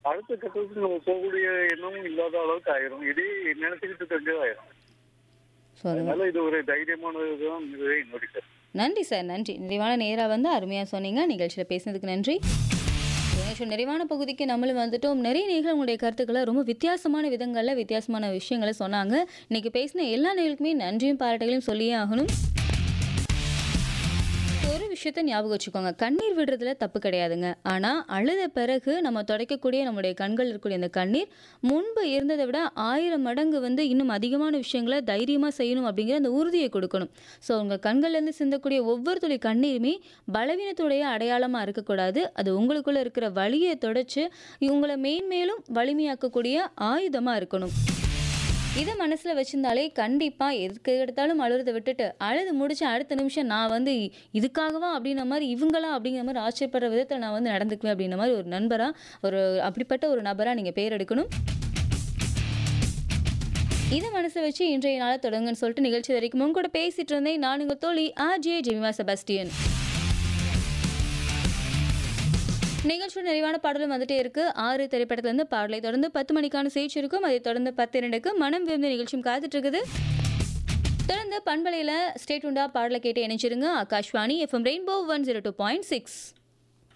அடுத்த கட்டத்துக்கு நம்ம போகக்கூடிய எண்ணமும் இல்லாத அளவுக்கு ஆயிரும் இதே நினைச்சுக்கிட்டு தெரிஞ்சது ஆயிரும் ஸோ அது அதனால இது ஒரு தைரியமானதுதான் இதுவே என்னுடைய கருத்து. நன்றி சார் நன்றி நிறைவான நேராக வந்து அருமையாக சொன்னீங்க நிகழ்ச்சியில் பேசினதுக்கு நன்றி நிகழ்ச்சி நிறைவான பகுதிக்கு நம்மளும் வந்துட்டோம் நிறைய நேர்கள் உங்களுடைய கருத்துக்களை ரொம்ப வித்தியாசமான விதங்களில் வித்தியாசமான விஷயங்களை சொன்னாங்க இன்னைக்கு பேசின எல்லா நேர்களுக்குமே நன்றியும் பாராட்டுகளையும் சொல்லியே ஆகணும் ஒரு விஷயத்த ஞாபகம் வச்சுக்கோங்க கண்ணீர் விடுறதுல தப்பு கிடையாதுங்க ஆனால் அழுத பிறகு நம்ம துடைக்கக்கூடிய நம்முடைய கண்கள் இருக்கக்கூடிய அந்த கண்ணீர் முன்பு இருந்ததை விட ஆயிரம் மடங்கு வந்து இன்னும் அதிகமான விஷயங்களை தைரியமாக செய்யணும் அப்படிங்கிற அந்த உறுதியை கொடுக்கணும் ஸோ உங்கள் கண்கள்லேருந்து சிந்தக்கூடிய ஒவ்வொரு துளி கண்ணீருமே பலவீனத்துடைய அடையாளமாக இருக்கக்கூடாது அது உங்களுக்குள்ளே இருக்கிற வலியை தொடச்சு உங்களை மேன்மேலும் வலிமையாக்கக்கூடிய ஆயுதமாக இருக்கணும் இதை மனசில் வச்சிருந்தாலே கண்டிப்பாக எதுக்கு எடுத்தாலும் அழுறதை விட்டுட்டு அழுது முடிச்சு அடுத்த நிமிஷம் நான் வந்து இ- இதுக்காகவா அப்படின்ன மாதிரி இவங்களா அப்படிங்கிற மாதிரி ஆச்சரியப்படுற விதத்தில் நான் வந்து நடந்துக்குவேன் அப்படின்ற மாதிரி ஒரு நண்பராக ஒரு அப்படிப்பட்ட ஒரு நபராக நீங்கள் பேர் எடுக்கணும் இதை மனசை வச்சு இன்றைய நாளை தொடங்குன்னு சொல்லிட்டு நிகழ்ச்சி வரைக்கும் உங்க கூட பேசிட்டு இருந்தேன் நான் உங்கள் தோழி ஆர்ஜே ஜெமிமா செபாஸ்டியன் நிகழ்ச்சியோட நிறைவான பாடலும் வந்துட்டே இருக்கு ஆறு திரைப்படத்துல இருந்து பாடலை தொடர்ந்து பத்து மணிக்கான செய்தி இருக்கும் அதை தொடர்ந்து பத்து இரண்டுக்கு மனம் விருந்த நிகழ்ச்சியும் காத்துட்டு இருக்குது தொடர்ந்து பண்பலையில் ஸ்டேட் உண்டா பாடலை கேட்டு இணைச்சிருங்க Akashvani FM rainbow one zero two point six